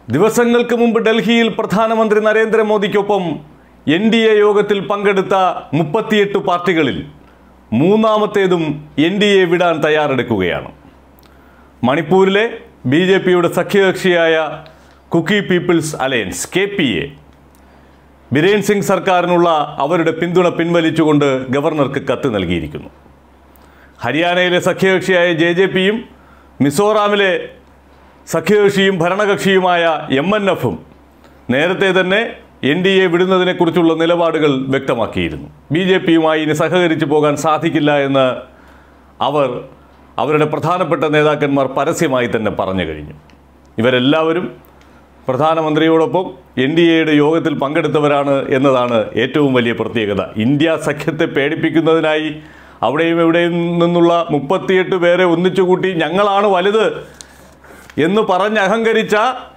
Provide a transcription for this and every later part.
ദിവസങ്ങൾക്ക് മുമ്പ് ഡൽഹിയിൽ പ്രധാനമന്ത്രി നരേന്ദ്രമോദിക്കൊപ്പം എൻ ഡി എ യോഗത്തിൽ പങ്കെടുത്ത മുപ്പത്തിയെട്ട് പാർട്ടികളിൽ മൂന്നാമത്തേതും എൻ ഡി എ വിടാൻ തയ്യാറെടുക്കുകയാണ് മണിപ്പൂരിലെ ബി ജെ പിയുടെ സഖ്യകക്ഷിയായ Kuki people's alliance K P A Biren Singh സർക്കാരിനുള്ള അവരുടെ പിന്തുണ പിൻവലിച്ചുകൊണ്ട് ഗവർണർക്ക് കത്ത് നൽകിയിരിക്കുന്നു ഹരിയാനയിലെ സഖ്യകക്ഷിയായ ജെ ജെ പിയും മിസോറാമിലെ സഖ്യകക്ഷിയും ഭരണകക്ഷിയുമായ എം എൻ എഫും നേരത്തെ തന്നെ എൻ ഡി എ വിടുന്നതിനെക്കുറിച്ചുള്ള നിലപാടുകൾ വ്യക്തമാക്കിയിരുന്നു ബി ജെ പിയുമായി ഇനി സഹകരിച്ചു പോകാൻ സാധിക്കില്ല എന്ന് അവർ അവരുടെ പ്രധാനപ്പെട്ട നേതാക്കന്മാർ പരസ്യമായി തന്നെ പറഞ്ഞു കഴിഞ്ഞു ഇവരെല്ലാവരും പ്രധാനമന്ത്രിയോടൊപ്പം എൻ ഡി എയുടെ യോഗത്തിൽ പങ്കെടുത്തവരാണ് എന്നതാണ് ഏറ്റവും വലിയ പ്രത്യേകത ഇന്ത്യ സഖ്യത്തെ പേടിപ്പിക്കുന്നതിനായി അവിടെയും ഇവിടെയും നിന്നുള്ള മുപ്പത്തിയെട്ട് പേരെ ഒന്നിച്ചുകൂട്ടി ഞങ്ങളാണ് വലുത് എന്ന് പറഞ്ഞ് അഹങ്കരിച്ച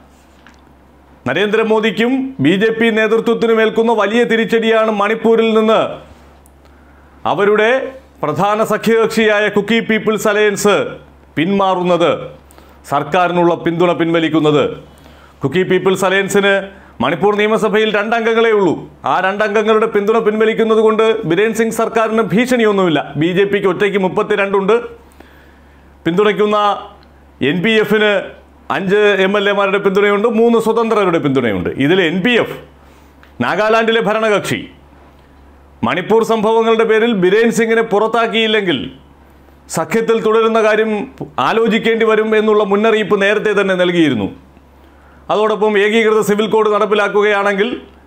നരേന്ദ്രമോദിക്കും ബി ജെ പി നേതൃത്വത്തിനും ഏൽക്കുന്ന വലിയ തിരിച്ചടിയാണ് മണിപ്പൂരിൽ നിന്ന് അവരുടെ പ്രധാന സഖ്യകക്ഷിയായ കുക്കി പീപ്പിൾസ് അലയൻസ് പിന്മാറുന്നത് സർക്കാരിനുള്ള പിന്തുണ പിൻവലിക്കുന്നത് കുക്കി പീപ്പിൾസ് അലയൻസിന് മണിപ്പൂർ നിയമസഭയിൽ രണ്ടംഗങ്ങളേ ഉള്ളൂ ആ രണ്ടംഗങ്ങളുടെ പിന്തുണ പിൻവലിക്കുന്നത് കൊണ്ട് ബിരേൻ സിംഗ് സർക്കാരിന് ഭീഷണിയൊന്നുമില്ല ബി ജെ പിക്ക് ഒറ്റയ്ക്ക് മുപ്പത്തിരണ്ടുണ്ട് പിന്തുണയ്ക്കുന്ന എൻ പി എഫിന് അഞ്ച് എം എൽ എമാരുടെ പിന്തുണയുണ്ട് മൂന്ന് സ്വതന്ത്രരുടെ പിന്തുണയുണ്ട് ഇതിൽ എൻ പി എഫ് നാഗാലാൻഡിലെ ഭരണകക്ഷി മണിപ്പൂർ സംഭവങ്ങളുടെ പേരിൽ ബിരേൻ സിംഗിനെ പുറത്താക്കിയില്ലെങ്കിൽ സഖ്യത്തിൽ തുടരുന്ന കാര്യം ആലോചിക്കേണ്ടി വരും എന്നുള്ള മുന്നറിയിപ്പ് നേരത്തെ തന്നെ നൽകിയിരുന്നു അതോടൊപ്പം ഏകീകൃത സിവിൽ കോഡ് നടപ്പിലാക്കുകയാണെങ്കിൽ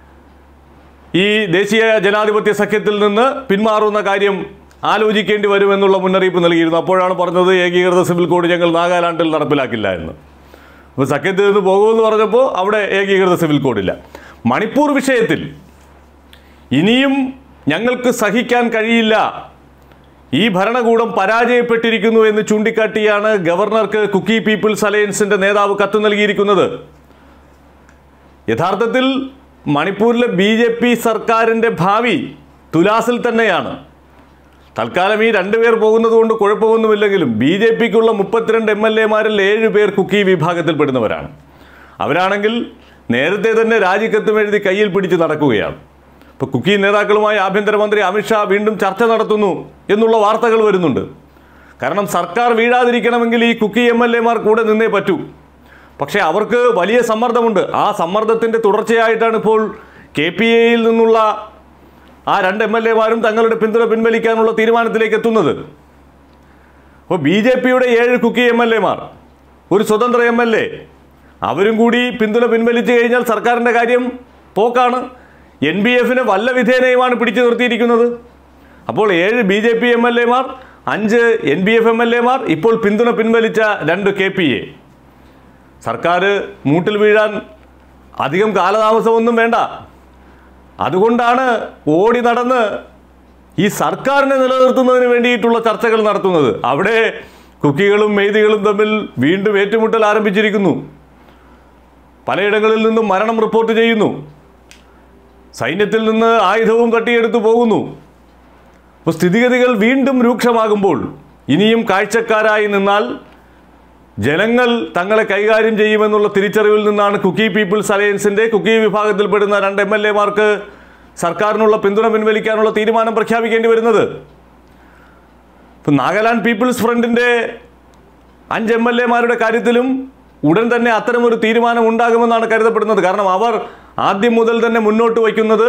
ഈ ദേശീയ ജനാധിപത്യ സഖ്യത്തിൽ നിന്ന് പിന്മാറുന്ന കാര്യം ആലോചിക്കേണ്ടി വരുമെന്നുള്ള മുന്നറിയിപ്പ് നൽകിയിരുന്നു അപ്പോഴാണ് പറഞ്ഞത് ഏകീകൃത സിവിൽ കോഡ് ഞങ്ങൾ നാഗാലാൻഡിൽ നടപ്പിലാക്കില്ല എന്ന് അപ്പോൾ സഖ്യത്തിൽ നിന്ന് പോകുമെന്ന് പറഞ്ഞപ്പോൾ അവിടെ ഏകീകൃത സിവിൽ കോഡില്ല മണിപ്പൂർ വിഷയത്തിൽ ഇനിയും ഞങ്ങൾക്ക് സഹിക്കാൻ കഴിയില്ല ഈ ഭരണകൂടം പരാജയപ്പെട്ടിരിക്കുന്നു എന്ന് ചൂണ്ടിക്കാട്ടിയാണ് ഗവർണർക്ക് കുക്കി പീപ്പിൾസ് അലയൻസിന്റെ നേതാവ് കത്ത് നൽകിയിരിക്കുന്നത് യഥാർത്ഥത്തിൽ മണിപ്പൂരിലെ ബി ജെ പി സർക്കാരിൻ്റെ ഭാവി തുലാസിൽ തന്നെയാണ് തൽക്കാലം ഈ രണ്ടുപേർ പോകുന്നത് കൊണ്ട് കുഴപ്പമൊന്നുമില്ലെങ്കിലും ബി ജെ പിക്കുള്ള മുപ്പത്തിരണ്ട് എം എൽ എമാരിൽ ഏഴ് പേർ കുക്കി വിഭാഗത്തിൽപ്പെടുന്നവരാണ് അവരാണെങ്കിൽ നേരത്തെ തന്നെ രാജിക്കത്തും എഴുതി കയ്യിൽ പിടിച്ച് നടക്കുകയാണ് ഇപ്പോൾ കുക്കി നേതാക്കളുമായി ആഭ്യന്തരമന്ത്രി അമിത്ഷാ വീണ്ടും ചർച്ച നടത്തുന്നു എന്നുള്ള വാർത്തകൾ വരുന്നുണ്ട് കാരണം സർക്കാർ വീഴാതിരിക്കണമെങ്കിൽ ഈ കുക്കി എം എൽ എമാർ കൂടെ നിന്നേ പറ്റൂ പക്ഷേ അവർക്ക് വലിയ സമ്മർദ്ദമുണ്ട് ആ സമ്മർദ്ദത്തിൻ്റെ തുടർച്ചയായിട്ടാണ് ഇപ്പോൾ കെ പി എയിൽ നിന്നുള്ള ആ രണ്ട് എം എൽ എമാരും തങ്ങളുടെ പിന്തുണ പിൻവലിക്കാനുള്ള തീരുമാനത്തിലേക്ക് എത്തുന്നത് അപ്പോൾ ബി ജെ പിയുടെ ഏഴ് കുക്കി എം എൽ എമാർ ഒരു സ്വതന്ത്ര എം എൽ എ അവരും കൂടി പിന്തുണ പിൻവലിച്ചു കഴിഞ്ഞാൽ സർക്കാരിൻ്റെ കാര്യം പോക്കാണ് എൻ ബി എഫിനെ വല്ല വിധേനയുമാണ് പിടിച്ചു നിർത്തിയിരിക്കുന്നത് അപ്പോൾ ഏഴ് B J P M L എമാർ അഞ്ച് N B F M L എമാർ ഇപ്പോൾ പിന്തുണ പിൻവലിച്ച രണ്ട് കെ പി എ സർക്കാർ മൂട്ടിൽ വീഴാൻ അധികം കാലതാമസമൊന്നും വേണ്ട അതുകൊണ്ടാണ് ഓടി നടന്ന് ഈ സർക്കാരിനെ നിലനിർത്തുന്നതിന് വേണ്ടിയിട്ടുള്ള ചർച്ചകൾ നടത്തുന്നത് അവിടെ കുക്കികളും മെയ്തികളും തമ്മിൽ വീണ്ടും ഏറ്റുമുട്ടൽ ആരംഭിച്ചിരിക്കുന്നു പലയിടങ്ങളിൽ നിന്നും മരണം റിപ്പോർട്ട് ചെയ്യുന്നു സൈന്യത്തിൽ നിന്ന് ആയുധവും തട്ടിയെടുത്തു പോകുന്നു അപ്പോൾ സ്ഥിതിഗതികൾ വീണ്ടും രൂക്ഷമാകുമ്പോൾ ഇനിയും കാഴ്ചക്കാരായി നിന്നാൽ ജനങ്ങൾ തങ്ങളെ കൈകാര്യം ചെയ്യുമെന്നുള്ള തിരിച്ചറിവിൽ നിന്നാണ് കുക്കി പീപ്പിൾസ് അലയൻസിന്റെ കുക്കി വിഭാഗത്തിൽപ്പെടുന്ന രണ്ട് എം എൽ എമാർക്ക് സർക്കാരിനുള്ള പിന്തുണ പിൻവലിക്കാനുള്ള തീരുമാനം പ്രഖ്യാപിക്കേണ്ടി വരുന്നത് ഇപ്പം നാഗാലാൻഡ് പീപ്പിൾസ് ഫ്രണ്ടിന്റെ അഞ്ച് എം എൽ എമാരുടെ കാര്യത്തിലും ഉടൻ തന്നെ അത്തരമൊരു തീരുമാനം ഉണ്ടാകുമെന്നാണ് കരുതപ്പെടുന്നത് കാരണം അവർ ആദ്യം മുതൽ തന്നെ മുന്നോട്ട് വയ്ക്കുന്നത്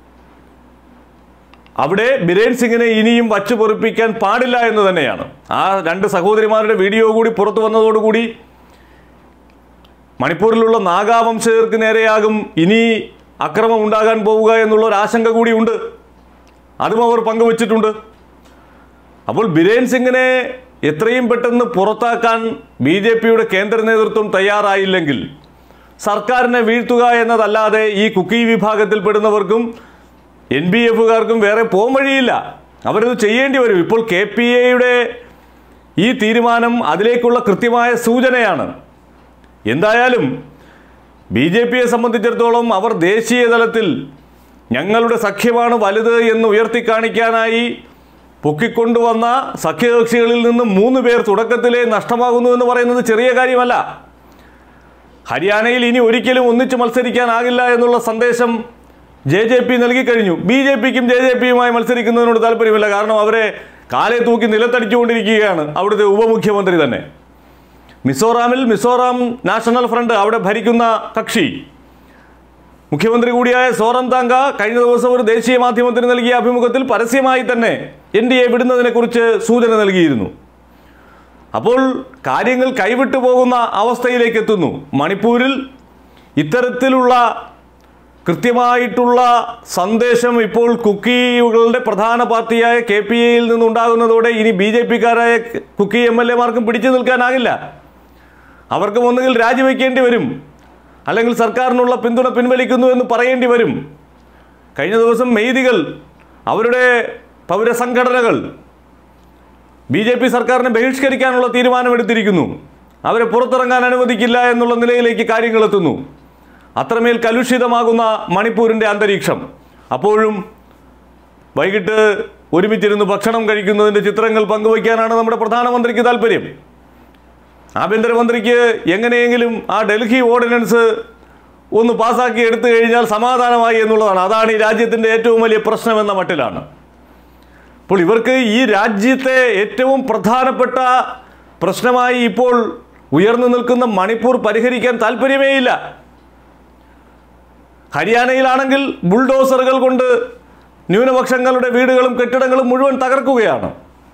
അവിടെ ബിരേൻ സിംഗിനെ ഇനിയും വച്ചു പൊറിപ്പിക്കാൻ പാടില്ല എന്ന് തന്നെയാണ് ആ രണ്ട് സഹോദരിമാരുടെ വീഡിയോ കൂടി പുറത്തു വന്നതോടുകൂടി മണിപ്പൂരിലുള്ള നാഗാവംശജർക്ക് നേരെയാകും ഇനി അക്രമം ഉണ്ടാകാൻ പോവുക എന്നുള്ള ഒരു ആശങ്ക കൂടിയുണ്ട് അതും അവർ പങ്കുവച്ചിട്ടുണ്ട് അപ്പോൾ ബിരേൻ സിംഗിനെ എത്രയും പെട്ടെന്ന് പുറത്താക്കാൻ ബി ജെ പിയുടെ കേന്ദ്ര നേതൃത്വം തയ്യാറായില്ലെങ്കിൽ സർക്കാരിനെ വീഴ്ത്തുക എന്നതല്ലാതെ ഈ കുക്കി വിഭാഗത്തിൽപ്പെടുന്നവർക്കും എൻ ബി എഫുകാർക്കും വേറെ പോം വഴിയില്ല അവരത് ചെയ്യേണ്ടി വരും ഇപ്പോൾ കെ പി എയുടെ ഈ തീരുമാനം അതിലേക്കുള്ള കൃത്യമായ സൂചനയാണ് എന്തായാലും ബി ജെ പിയെ സംബന്ധിച്ചിടത്തോളം അവർ ദേശീയ തലത്തിൽ ഞങ്ങളുടെ സഖ്യമാണ് വലുത് എന്ന് ഉയർത്തിക്കാണിക്കാനായി പൊക്കിക്കൊണ്ടുവന്ന സഖ്യകക്ഷികളിൽ നിന്ന് മൂന്ന് പേർ തുടക്കത്തിലെ നഷ്ടമാകുന്നു എന്ന് പറയുന്നത് ചെറിയ കാര്യമല്ല ഹരിയാനയിൽ ഇനി ഒരിക്കലും ഒന്നിച്ച് മത്സരിക്കാനാകില്ല എന്നുള്ള സന്ദേശം ജെ ജെ പി നൽകിക്കഴിഞ്ഞു ബി ജെ പിക്കും ജെ ജെ പിയുമായി മത്സരിക്കുന്നതിനോട് താല്പര്യമില്ല കാരണം അവരെ കാലെ തൂക്കി നിലത്തടിച്ചുകൊണ്ടിരിക്കുകയാണ് അവിടുത്തെ ഉപമുഖ്യമന്ത്രി തന്നെ മിസോറാമിൽ മിസോറാം നാഷണൽ ഫ്രണ്ട് അവിടെ ഭരിക്കുന്ന കക്ഷി മുഖ്യമന്ത്രി കൂടിയായ സോറം താങ്ക കഴിഞ്ഞ ദിവസം ഒരു ദേശീയ മാധ്യമത്തിന് നൽകിയ അഭിമുഖത്തിൽ പരസ്യമായി തന്നെ എൻ ഡി എ വിടുന്നതിനെക്കുറിച്ച് സൂചന നൽകിയിരുന്നു അപ്പോൾ കാര്യങ്ങൾ കൈവിട്ടു പോകുന്ന അവസ്ഥയിലേക്ക് എത്തുന്നു മണിപ്പൂരിൽ ഇത്തരത്തിലുള്ള കൃത്യമായിട്ടുള്ള സന്ദേശം ഇപ്പോൾ കുക്കികളുടെ പ്രധാന പാർട്ടിയായ കെ പി എയിൽ നിന്നുണ്ടാകുന്നതോടെ ഇനി ബി ജെ പിക്കാരായ കുക്കി എം എൽ എമാർക്കും പിടിച്ചു നിൽക്കാനാകില്ല അവർക്കും ഒന്നുകിൽ രാജിവെക്കേണ്ടി വരും അല്ലെങ്കിൽ സർക്കാരിനുള്ള പിന്തുണ പിൻവലിക്കുന്നു എന്ന് പറയേണ്ടി വരും കഴിഞ്ഞ ദിവസം മെയ്തികൾ അവരുടെ പൗരസംഘടനകൾ ബി ജെ പി സർക്കാരിനെ ബഹിഷ്കരിക്കാനുള്ള തീരുമാനമെടുത്തിരിക്കുന്നു അവരെ പുറത്തിറങ്ങാൻ അനുവദിക്കില്ല എന്നുള്ള നിലയിലേക്ക് കാര്യങ്ങൾ എത്തുന്നു അത്രമേൽ കലുഷിതമാകുന്ന മണിപ്പൂരിൻ്റെ അന്തരീക്ഷം അപ്പോഴും വൈകിട്ട് ഒരുമിച്ചിരുന്ന് ഭക്ഷണം കഴിക്കുന്നതിൻ്റെ ചിത്രങ്ങൾ പങ്കുവയ്ക്കാനാണ് നമ്മുടെ പ്രധാനമന്ത്രിക്ക് താല്പര്യം ആഭ്യന്തരമന്ത്രിക്ക് എങ്ങനെയെങ്കിലും ആ ഡൽഹി ഓർഡിനൻസ് ഒന്ന് പാസ്സാക്കി എടുത്തു കഴിഞ്ഞാൽ സമാധാനമായി എന്നുള്ളതാണ് അതാണ് ഈ രാജ്യത്തിൻ്റെ ഏറ്റവും വലിയ പ്രശ്നമെന്ന മട്ടിലാണ് അപ്പോൾ ഇവർക്ക് ഈ രാജ്യത്തെ ഏറ്റവും പ്രധാനപ്പെട്ട പ്രശ്നമായി ഇപ്പോൾ ഉയർന്നു നിൽക്കുന്ന മണിപ്പൂർ പരിഹരിക്കാൻ താല്പര്യമേയില്ല ഹരിയാനയിലാണെങ്കിൽ ബുൾഡോസറുകൾ കൊണ്ട് ന്യൂനപക്ഷങ്ങളുടെ വീടുകളും കെട്ടിടങ്ങളും മുഴുവൻ തകർക്കുകയാണ്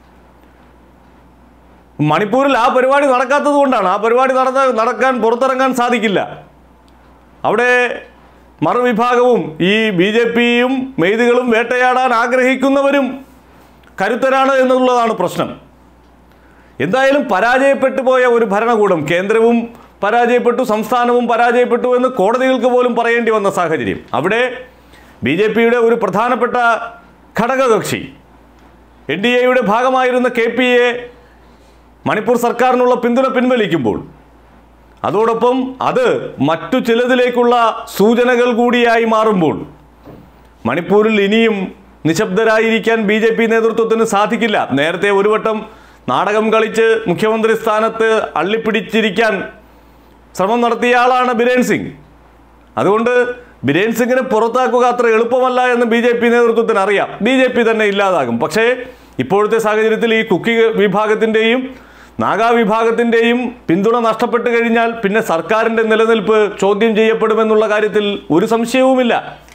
മണിപ്പൂരിൽ ആ പരിപാടി നടക്കാത്തത് കൊണ്ടാണ് ആ പരിപാടി നടന്ന നടക്കാൻ പുറത്തിറങ്ങാൻ സാധിക്കില്ല അവിടെ മറുവിഭാഗവും ഈ ബി ജെ പിയും മെയ്തികളും വേട്ടയാടാൻ ആഗ്രഹിക്കുന്നവരും കരുത്തരാണ് എന്നുള്ളതാണ് പ്രശ്നം എന്തായാലും പരാജയപ്പെട്ടു പോയ ഒരു ഭരണകൂടം കേന്ദ്രവും പരാജയപ്പെട്ടു സംസ്ഥാനവും പരാജയപ്പെട്ടു എന്ന് കോടതികൾക്ക് പോലും പറയേണ്ടി വന്ന സാഹചര്യം അവിടെ ബി ജെ പിയുടെ ഒരു പ്രധാനപ്പെട്ട ഘടകകക്ഷി എൻ ഡി എയുടെ ഭാഗമായിരുന്ന കെ പി എ മണിപ്പൂർ സർക്കാരിനുള്ള പിന്തുണ പിൻവലിക്കുമ്പോൾ അതോടൊപ്പം അത് മറ്റു ചിലതിലേക്കുള്ള സൂചനകൾ കൂടിയായി മാറുമ്പോൾ മണിപ്പൂരിൽ ഇനിയും നിശബ്ദരായിരിക്കാൻ ബി ജെ പി നേതൃത്വത്തിന് സാധിക്കില്ല നേരത്തെ ഒരു വട്ടം നാടകം കളിച്ച് മുഖ്യമന്ത്രി സ്ഥാനത്ത് അള്ളിപ്പിടിച്ചിരിക്കാൻ ശ്രമം നടത്തിയ ആളാണ് ബിരേൻ സിംഗ് അതുകൊണ്ട് ബിരേൻ സിംഗിനെ പുറത്താക്കുക അത്ര എളുപ്പമല്ല എന്ന് ബി ജെ പി നേതൃത്വത്തിന് അറിയാം ബി ജെ പി തന്നെ ഇല്ലാതാകും പക്ഷേ ഇപ്പോഴത്തെ സാഹചര്യത്തിൽ ഈ കുക്കി വിഭാഗത്തിൻ്റെയും നാഗാ വിഭാഗത്തിൻ്റെയും പിന്തുണ നഷ്ടപ്പെട്ടു കഴിഞ്ഞാൽ പിന്നെ സർക്കാരിൻ്റെ നിലനിൽപ്പ് ചോദ്യം ചെയ്യപ്പെടുമെന്നുള്ള കാര്യത്തിൽ ഒരു സംശയവുമില്ല